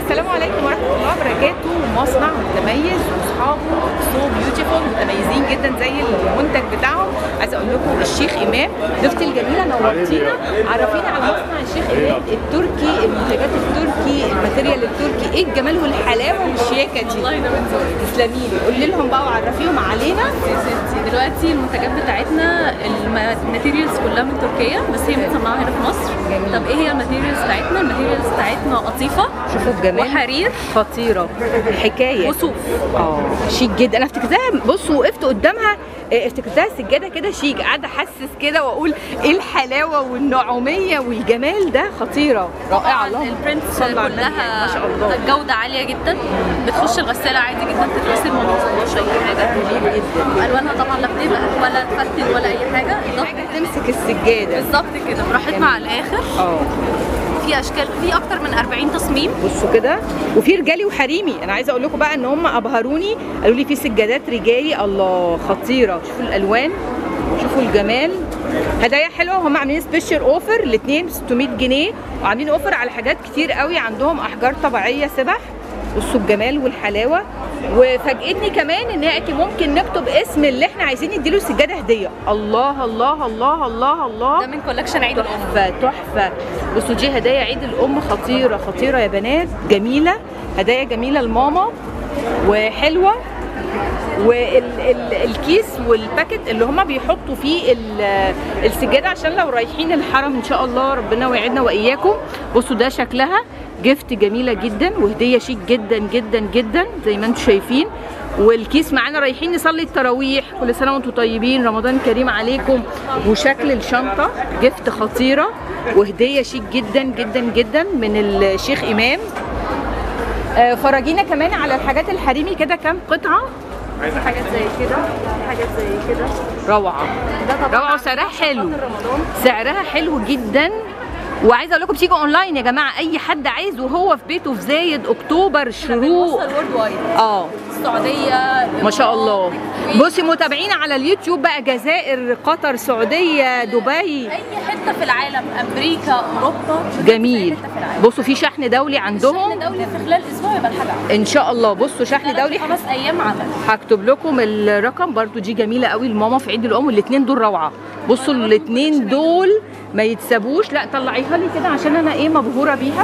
السلام عليكم ورحمه الله وبركاته مصنع متميز واصحابه سو بيوتيفول متميزين جدا زي المنتج بتاعهم عايزه اقول لكم الشيخ امام ضيفتي الجميله نورتينا عرفينا على مصنع الشيخ امام التركي المنتجات التركي الماتيريال التركي ايه الجمال والحلاوه والشياكه دي والله ده من ذوقك تسلمي لي قولي لهم بقى وعرفيهم علينا يا ستي دلوقتي المنتجات بتاعتنا الم- الماتيريالز كلها من تركيا بس هي متصنعه هنا في مصر جميل. طب ايه هي الماتيريالز بتاعتنا الماتيريالز بتاعتنا قطيفه شوفوا الجمال وحرير خطيره حكايه وصوف اه شيك جدا انا افتكرتها بصوا وقفت قدامها آه، افتكرتها سجاده كده شيك قاعده احسس كده واقول ايه الحلاوه والنعوميه والجمال ده خطيره رائعه اللهم البرنتس صل على النبي يعني كلها ما شاء الله جوده عاليه جدا بتخش الغساله عادي جدا تتغسل ما بتوصلهاش اي حاجه جميل جدا الوانها طبعا لا بتبقى ولا تفتل ولا اي حاجه حاجه تمسك السجاده بالظبط كده براحتنا على الاخر اه في اشكال في اكتر من 40 تصميم بصوا كده وفي رجالي وحريمي انا عايزه اقول لكم بقى ان هم ابهروني قالوا لي في سجادات رجالي الله خطيره شوفوا الالوان شوفوا الجمال هدايا حلوه هم عاملين سبيشال اوفر الاثنين ب 600 جنيه وعاملين اوفر على حاجات كتير قوي عندهم احجار طبيعيه سبح بصوا الجمال والحلاوه وفاجئتني كمان ان هي قالت لي ممكن نكتب اسم اللي احنا عايزين نديله سجاده هديه الله الله الله الله الله ده من كولكشن عيد الام تحفه تحفه بصوا دي هدايا عيد الام خطيره خطيره يا بنات جميله هدايا جميله لماما وحلوه والكيس والباكت اللي هما بيحطوا فيه ال- السجاده عشان لو رايحين الحرم ان شاء الله ربنا ويعدنا واياكم بصوا ده شكلها جفت جميله جدا وهديه شيك جدا جدا جدا زي ما انتم شايفين والكيس معانا رايحين نصلي التراويح كل سنه وانتم طيبين رمضان كريم عليكم وشكل الشنطه جفت خطيره وهديه شيك جدا جدا جدا من الشيخ امام آه، فرجينا كمان على الحاجات الحريمي كده كام قطعه في حاجات زي كده في حاجات زي كده روعه ده طبعا روعه وسعرها حلو عشان خاطر رمضان سعرها حلو جدا وعايزه اقول لكم بتيجوا اونلاين يا جماعه اي حد عايز وهو في بيته في زايد اكتوبر شروق بنوصل وورد وايد اه السعوديه ما شاء الله الكويت، بصي متابعين على اليوتيوب بقى جزائر قطر سعوديه دبي اي حته في العالم امريكا اوروبا جميل أي حتة في العالم. بصوا في شحن دولي عندهم شحن دولي في خلال اسبوع يبقى الحاجه عندك. ان شاء الله بصوا شحن ثلاث دولي خمس ايام عمل هكتب لكم الرقم برضو دي جميله قوي لماما في عيد الام والاثنين دول روعه بصوا الاثنين دول ما يتسابوش لا طلعيها لي كده عشان انا ايه مبهوره بيها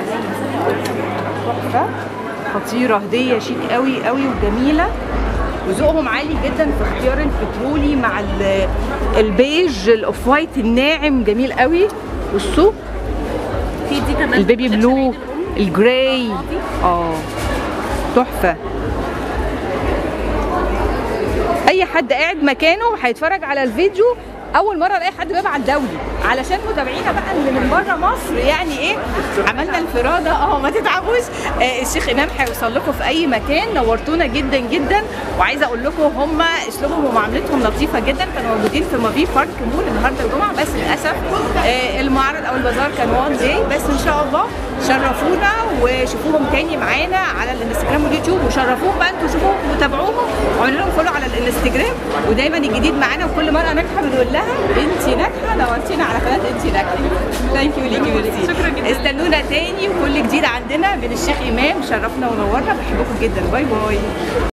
تحفه خطيره هديه شيك قوي قوي وجميله وذوقهم عالي جدا في اختيار البترولي مع ال- البيج الاوف وايت الناعم جميل قوي بصوا في دي كمان البيبي collection بلو عيد الأم. الجراي اه تحفه اي حد قاعد مكانه هيتفرج على الفيديو اول مره الاقي حد بيبعت دولي علشان متابعينا بقى اللي من بره مصر يعني ايه عملنا الفراده اه ما تتعبوش آه الشيخ امام هيوصل لكم في اي مكان نورتونا جدا جدا وعايزه اقول لكم هم اسلوبهم ومعاملتهم لطيفه جدا كانوا موجودين في مافي بارك مول النهارده الجمعه بس للاسف آه المعرض او البازار كان وان داي بس ان شاء الله شرفونا وشوفوهم تاني معانا على الانستجرام واليوتيوب وشرفوهم بقى انتوا شوفوهم وتابعوهم واعملوا لهم فولو على الانستجرام ودايما الجديد معانا وكل مره ناجحه بنقول لها انت ناجحه نورتينا على قناه انت ناجحه ثانك يو ليكي ميرسي شكرا جدا. استنونا تاني وكل جديد عندنا من الشيخ امام شرفنا ونورنا بحبكم جدا باي باي